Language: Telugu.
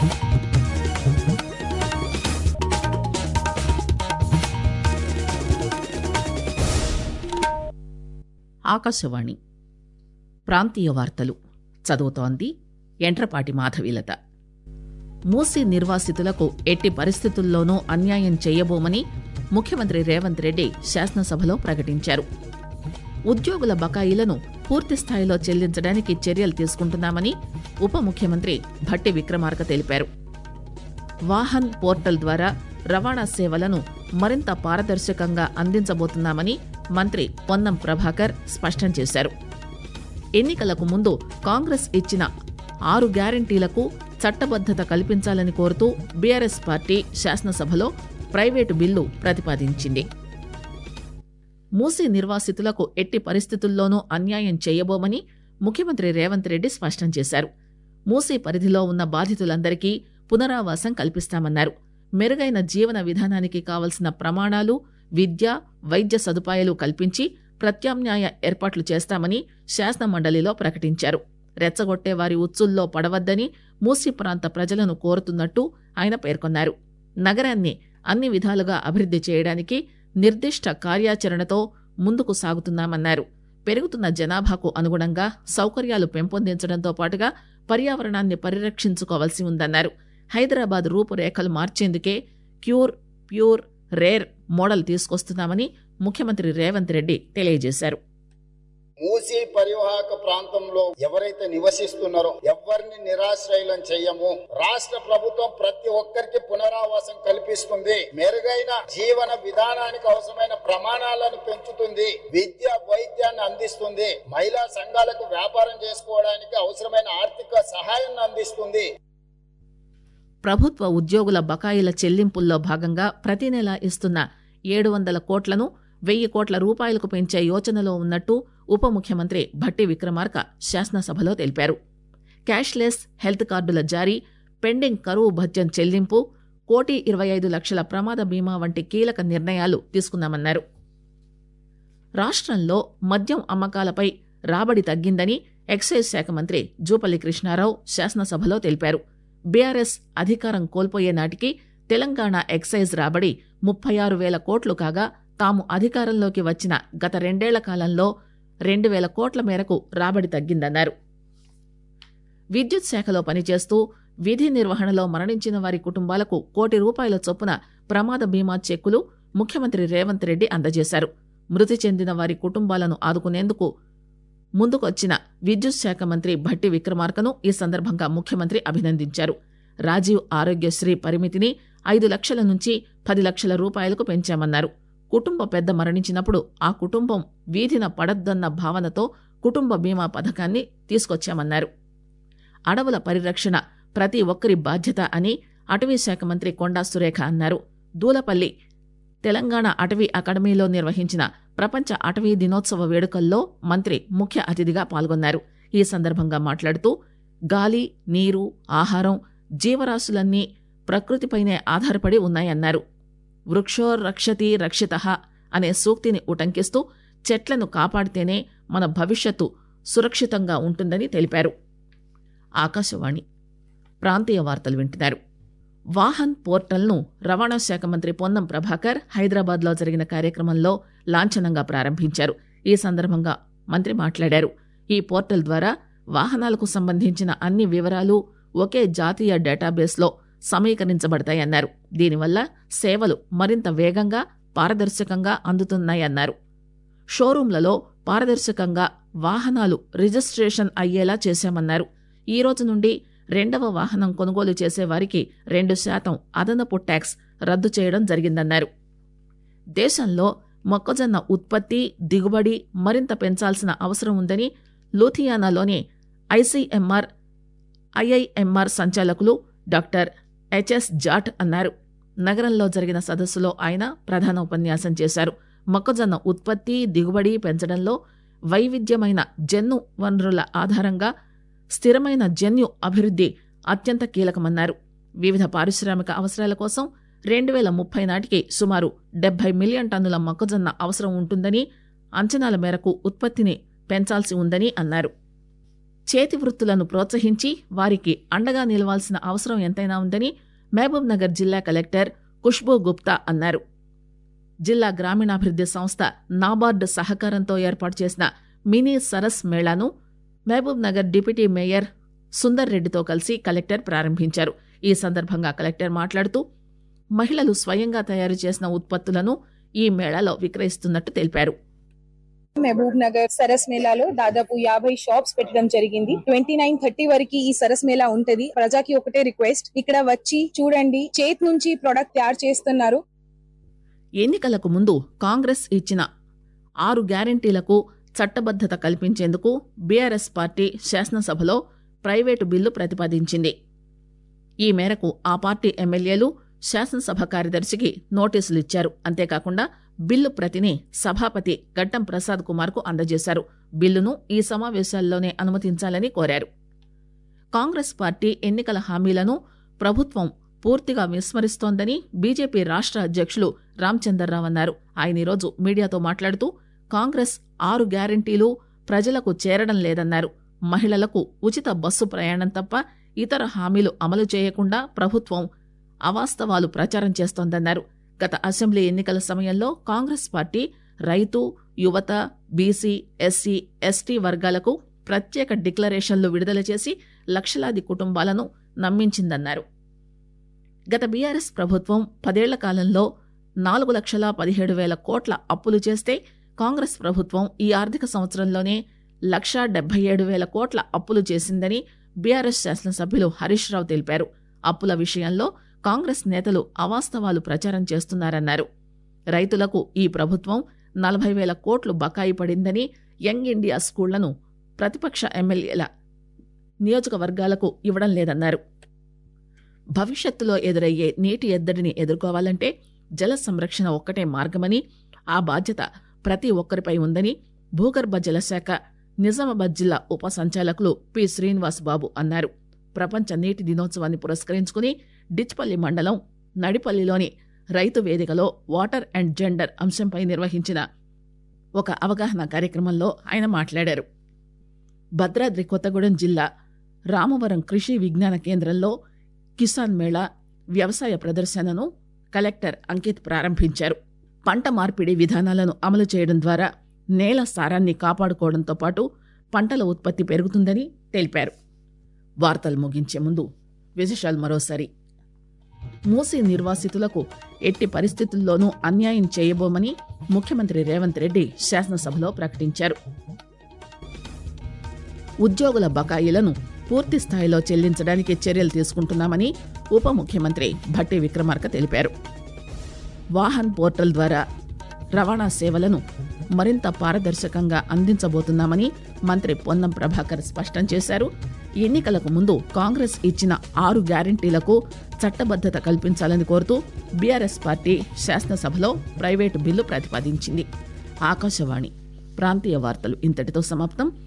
ఆకాశవాణి ప్రాంతీయ వార్తలు చదువుతోంది ఎంట్రపాటి మాధవీలత మూసీ నిర్వాసితులకు ఎట్టి పరిస్థితుల్లోనూ అన్యాయం చేయబోమని ముఖ్యమంత్రి రేవంత్ రెడ్డి శాసనసభలో ప్రకటించారు ఉద్యోగుల బకాయిలను పూర్తి స్థాయిలో చెల్లించడానికి చర్యలు తీసుకుంటున్నామని ఉప ముఖ్యమంత్రి భట్టి విక్రమార్క తెలిపారు వాహన్ పోర్టల్ ద్వారా రవాణా సేవలను మరింత పారదర్శకంగా అందించబోతున్నామని మంత్రి పొన్నం ప్రభాకర్ స్పష్టం చేశారు ఎన్నికలకు ముందు కాంగ్రెస్ ఇచ్చిన ఆరు గ్యారంటీలకు చట్టబద్దత కల్పించాలని కోరుతూ బీఆర్ఎస్ పార్టీ శాసనసభలో ప్రైవేటు బిల్లు ప్రతిపాదించింది మూసీ నిర్వాసితులకు ఎట్టి పరిస్థితుల్లోనూ అన్యాయం చేయబోమని ముఖ్యమంత్రి రేవంత్ రెడ్డి స్పష్టం చేశారు మూసీ పరిధిలో ఉన్న బాధితులందరికీ పునరావాసం కల్పిస్తామన్నారు మెరుగైన జీవన విధానానికి కావలసిన ప్రమాణాలు విద్య వైద్య సదుపాయాలు కల్పించి ప్రత్యామ్నాయ ఏర్పాట్లు చేస్తామని శాసనమండలిలో ప్రకటించారు రెచ్చగొట్టే వారి ఉచ్చుల్లో పడవద్దని మూసీ ప్రాంత ప్రజలను కోరుతున్నట్టు ఆయన పేర్కొన్నారు నగరాన్ని అన్ని విధాలుగా అభివృద్ది చేయడానికి నిర్దిష్ట కార్యాచరణతో ముందుకు సాగుతున్నామన్నారు పెరుగుతున్న జనాభాకు అనుగుణంగా సౌకర్యాలు పెంపొందించడంతో పాటుగా పర్యావరణాన్ని పరిరక్షించుకోవాల్సి ఉందన్నారు హైదరాబాద్ రూపురేఖలు మార్చేందుకే క్యూర్ ప్యూర్ రేర్ మోడల్ తీసుకొస్తున్నామని ముఖ్యమంత్రి రేవంత్ రెడ్డి తెలియజేశారు మూసీ పరివాహక ప్రాంతంలో ఎవరైతే నివసిస్తున్నారో ఎవరిని నిరాశ్రయులం చెయ్యము రాష్ట్ర ప్రభుత్వం ప్రతి ఒక్కరికి పునరావాసం కల్పిస్తుంది మెరుగైన జీవన విధానానికి అవసరమైన ప్రమాణాలను పెంచుతుంది విద్య వైద్యాన్ని అందిస్తుంది మహిళా సంఘాలకు వ్యాపారం చేసుకోవడానికి అవసరమైన ఆర్థిక సహాయాన్ని అందిస్తుంది ప్రభుత్వ ఉద్యోగుల బకాయిల చెల్లింపుల్లో భాగంగా ప్రతి నెలా ఇస్తున్న ఏడు వందల కోట్లను వెయ్యి కోట్ల రూపాయలకు పెంచే యోచనలో ఉన్నట్టు ఉప ముఖ్యమంత్రి భట్టి విక్రమార్క శాసనసభలో తెలిపారు క్యాష్లెస్ హెల్త్ కార్డుల జారీ పెండింగ్ కరువు భత్యం చెల్లింపు కోటి ఇరవై ఐదు లక్షల ప్రమాద బీమా వంటి కీలక నిర్ణయాలు తీసుకున్నామన్నారు రాష్ట్రంలో మద్యం అమ్మకాలపై రాబడి తగ్గిందని ఎక్సైజ్ శాఖ మంత్రి జూపల్లి కృష్ణారావు శాసనసభలో తెలిపారు బీఆర్ఎస్ అధికారం కోల్పోయే నాటికి తెలంగాణ ఎక్సైజ్ రాబడి ముప్పై ఆరు వేల కోట్లు కాగా తాము అధికారంలోకి వచ్చిన గత రెండేళ్ల కాలంలో రెండు వేల కోట్ల మేరకు రాబడి తగ్గిందన్నారు విద్యుత్ శాఖలో పనిచేస్తూ విధి నిర్వహణలో మరణించిన వారి కుటుంబాలకు కోటి రూపాయల చొప్పున ప్రమాద బీమా చెక్కులు ముఖ్యమంత్రి రేవంత్ రెడ్డి అందజేశారు మృతి చెందిన వారి కుటుంబాలను ఆదుకునేందుకు ముందుకొచ్చిన విద్యుత్ శాఖ మంత్రి భట్టి విక్రమార్కను ఈ సందర్భంగా ముఖ్యమంత్రి అభినందించారు రాజీవ్ ఆరోగ్యశ్రీ పరిమితిని ఐదు లక్షల నుంచి పది లక్షల రూపాయలకు పెంచామన్నారు కుటుంబ పెద్ద మరణించినప్పుడు ఆ కుటుంబం వీధిన పడద్దన్న భావనతో కుటుంబ బీమా పథకాన్ని తీసుకొచ్చామన్నారు అడవుల పరిరక్షణ ప్రతి ఒక్కరి బాధ్యత అని అటవీశాఖ మంత్రి కొండా సురేఖ అన్నారు దూలపల్లి తెలంగాణ అటవీ అకాడమీలో నిర్వహించిన ప్రపంచ అటవీ దినోత్సవ వేడుకల్లో మంత్రి ముఖ్య అతిథిగా పాల్గొన్నారు ఈ సందర్భంగా మాట్లాడుతూ గాలి నీరు ఆహారం జీవరాశులన్నీ ప్రకృతిపైనే ఆధారపడి ఉన్నాయన్నారు వృక్షో రక్షతి రక్షిత అనే సూక్తిని ఉటంకిస్తూ చెట్లను కాపాడితేనే మన భవిష్యత్తు సురక్షితంగా ఉంటుందని తెలిపారు ఆకాశవాణి ప్రాంతీయ వార్తలు వింటున్నారు వాహన్ పోర్టల్ను రవాణా శాఖ మంత్రి పొన్నం ప్రభాకర్ హైదరాబాద్లో జరిగిన కార్యక్రమంలో లాంఛనంగా ప్రారంభించారు ఈ సందర్భంగా మంత్రి మాట్లాడారు ఈ పోర్టల్ ద్వారా వాహనాలకు సంబంధించిన అన్ని వివరాలు ఒకే జాతీయ డేటాబేస్లో సమీకరించబడతాయన్నారు దీనివల్ల సేవలు మరింత వేగంగా పారదర్శకంగా అందుతున్నాయన్నారు షోరూంలలో పారదర్శకంగా వాహనాలు రిజిస్ట్రేషన్ అయ్యేలా చేశామన్నారు ఈ రోజు నుండి రెండవ వాహనం కొనుగోలు చేసేవారికి రెండు శాతం అదనపు ట్యాక్స్ రద్దు చేయడం జరిగిందన్నారు దేశంలో మొక్కజొన్న ఉత్పత్తి దిగుబడి మరింత పెంచాల్సిన అవసరం ఉందని లూథియానాలోని ఐసీఎంఆర్ ఐఐఎంఆర్ సంచాలకులు డాక్టర్ హెచ్ఎస్ జాట్ అన్నారు నగరంలో జరిగిన సదస్సులో ఆయన ప్రధాన ఉపన్యాసం చేశారు మొక్కజొన్న ఉత్పత్తి దిగుబడి పెంచడంలో వైవిధ్యమైన జన్ను వనరుల ఆధారంగా స్థిరమైన జన్యు అభివృద్ధి అత్యంత కీలకమన్నారు వివిధ పారిశ్రామిక అవసరాల కోసం రెండు వేల ముప్పై నాటికి సుమారు డెబ్బై మిలియన్ టన్నుల మొక్కజొన్న అవసరం ఉంటుందని అంచనాల మేరకు ఉత్పత్తిని పెంచాల్సి ఉందని అన్నారు చేతి వృత్తులను ప్రోత్సహించి వారికి అండగా నిలవాల్సిన అవసరం ఎంతైనా ఉందని మహబూబ్ నగర్ జిల్లా కలెక్టర్ ఖుష్బూ గుప్తా అన్నారు జిల్లా గ్రామీణాభివృద్ది సంస్థ నాబార్డు సహకారంతో ఏర్పాటు చేసిన మినీ సరస్ మేళాను Mahabubnagar deputy mayor Sundar రెడ్డితో కలిసి కలెక్టర్ ప్రారంభించారు ఈ సందర్భంగా కలెక్టర్ మాట్లాడుతూ మహిళలు స్వయంగా తయారు చేసిన ఉత్పత్తులను ఈ మేళాలో విక్రయిస్తున్నట్టు తెలిపారు మహబూబ్ నగర్ సరస్ మేళాలో దాదాపు యాభై షాప్స్ పెట్టడం జరిగింది ట్వంటీ నైన్ థర్టీ వరకు ఈ సరస్ మేళా ఉంటది ప్రజాకి ఒకటే రిక్వెస్ట్ ఇక్కడ వచ్చి చూడండి చేతి నుంచి ప్రొడక్ట్ తయారు చేస్తున్నారు ఎన్నికలకు ముందు కాంగ్రెస్ ఇచ్చిన ఆరు గ్యారంటీలకు చట్టబద్దత కల్పించేందుకు బీఆర్ఎస్ పార్టీ శాసనసభలో ప్రైవేటు బిల్లు ప్రతిపాదించింది ఈ మేరకు ఆ పార్టీ ఎమ్మెల్యేలు శాసనసభ కార్యదర్శికి నోటీసులు ఇచ్చారు అంతేకాకుండా బిల్లు ప్రతిని సభాపతి గడ్డం ప్రసాద్ కుమార్ కు అందజేశారు బిల్లును ఈ సమావేశాల్లోనే అనుమతించాలని కోరారు కాంగ్రెస్ పార్టీ ఎన్నికల హామీలను ప్రభుత్వం పూర్తిగా విస్మరిస్తోందని బీజేపీ రాష్ట్ర అధ్యక్షులు రామచందర్రావు అన్నారు ఆయన ఈరోజు మీడియాతో మాట్లాడుతూ కాంగ్రెస్ ఆరు గ్యారంటీలు ప్రజలకు చేరడం లేదన్నారు మహిళలకు ఉచిత బస్సు ప్రయాణం తప్ప ఇతర హామీలు అమలు చేయకుండా ప్రభుత్వం అవాస్తవాలు ప్రచారం చేస్తోందన్నారు గత అసెంబ్లీ ఎన్నికల సమయంలో కాంగ్రెస్ పార్టీ రైతు యువత బీసీ ఎస్సీ ఎస్టీ వర్గాలకు ప్రత్యేక డిక్లరేషన్లు విడుదల చేసి లక్షలాది కుటుంబాలను నమ్మించిందన్నారు గత బీఆర్ఎస్ ప్రభుత్వం పదేళ్ల కాలంలో నాలుగు లక్షల పదిహేడు వేల కోట్ల అప్పులు చేస్తే కాంగ్రెస్ ప్రభుత్వం ఈ ఆర్థిక సంవత్సరంలోనే లక్షా డెబ్బై ఏడు వేల కోట్ల అప్పులు చేసిందని బీఆర్ఎస్ శాసనసభ్యులు హరీష్ రావు తెలిపారు అప్పుల విషయంలో కాంగ్రెస్ నేతలు అవాస్తవాలు ప్రచారం చేస్తున్నారన్నారు రైతులకు ఈ ప్రభుత్వం నలభై వేల కోట్లు బకాయి పడిందని యంగ్ ఇండియా స్కూళ్లను ప్రతిపక్ష ఎమ్మెల్యేల నియోజకవర్గాలకు ఇవ్వడం లేదన్నారు భవిష్యత్తులో ఎదురయ్యే నీటి ఎద్దడిని ఎదుర్కోవాలంటే జల సంరక్షణ ఒక్కటే మార్గమని ఆ బాధ్యత ప్రతి ఒక్కరిపై ఉందని భూగర్భ జలశాఖ నిజామాబాద్ జిల్లా ఉప సంచాలకులు పి శ్రీనివాస్ బాబు అన్నారు ప్రపంచ నీటి దినోత్సవాన్ని పురస్కరించుకుని డిచ్పల్లి మండలం నడిపల్లిలోని రైతు వేదికలో వాటర్ అండ్ జెండర్ అంశంపై నిర్వహించిన ఒక అవగాహన కార్యక్రమంలో ఆయన మాట్లాడారు భద్రాద్రి కొత్తగూడెం జిల్లా రామవరం కృషి విజ్ఞాన కేంద్రంలో కిసాన్ మేళా వ్యవసాయ ప్రదర్శనను కలెక్టర్ అంకిత్ ప్రారంభించారు పంట మార్పిడి విధానాలను అమలు చేయడం ద్వారా నేల సారాన్ని కాపాడుకోవడంతో పాటు పంటల ఉత్పత్తి పెరుగుతుందని తెలిపారు వార్తలు ముగించే ముందు విశేషాలు మరోసారి మూసీ నిర్వాసితులకు ఎట్టి పరిస్థితుల్లోనూ అన్యాయం చేయబోమని ముఖ్యమంత్రి రేవంత్ రెడ్డి శాసనసభలో ప్రకటించారు ఉద్యోగుల బకాయిలను పూర్తి స్థాయిలో చెల్లించడానికి చర్యలు తీసుకుంటున్నామని ఉప ముఖ్యమంత్రి భట్టి విక్రమార్క తెలిపారు వాహన్ పోర్టల్ ద్వారా రవాణా సేవలను మరింత పారదర్శకంగా అందించబోతున్నామని మంత్రి పొన్నం ప్రభాకర్ స్పష్టం చేశారు ఎన్నికలకు ముందు కాంగ్రెస్ ఇచ్చిన ఆరు గ్యారంటీలకు చట్టబద్దత కల్పించాలని కోరుతూ బీఆర్ఎస్ పార్టీ శాసనసభలో ప్రైవేటు బిల్లు ప్రతిపాదించింది ఆకాశవాణి ప్రాంతీయ వార్తలు ఇంతటితో సమాప్తం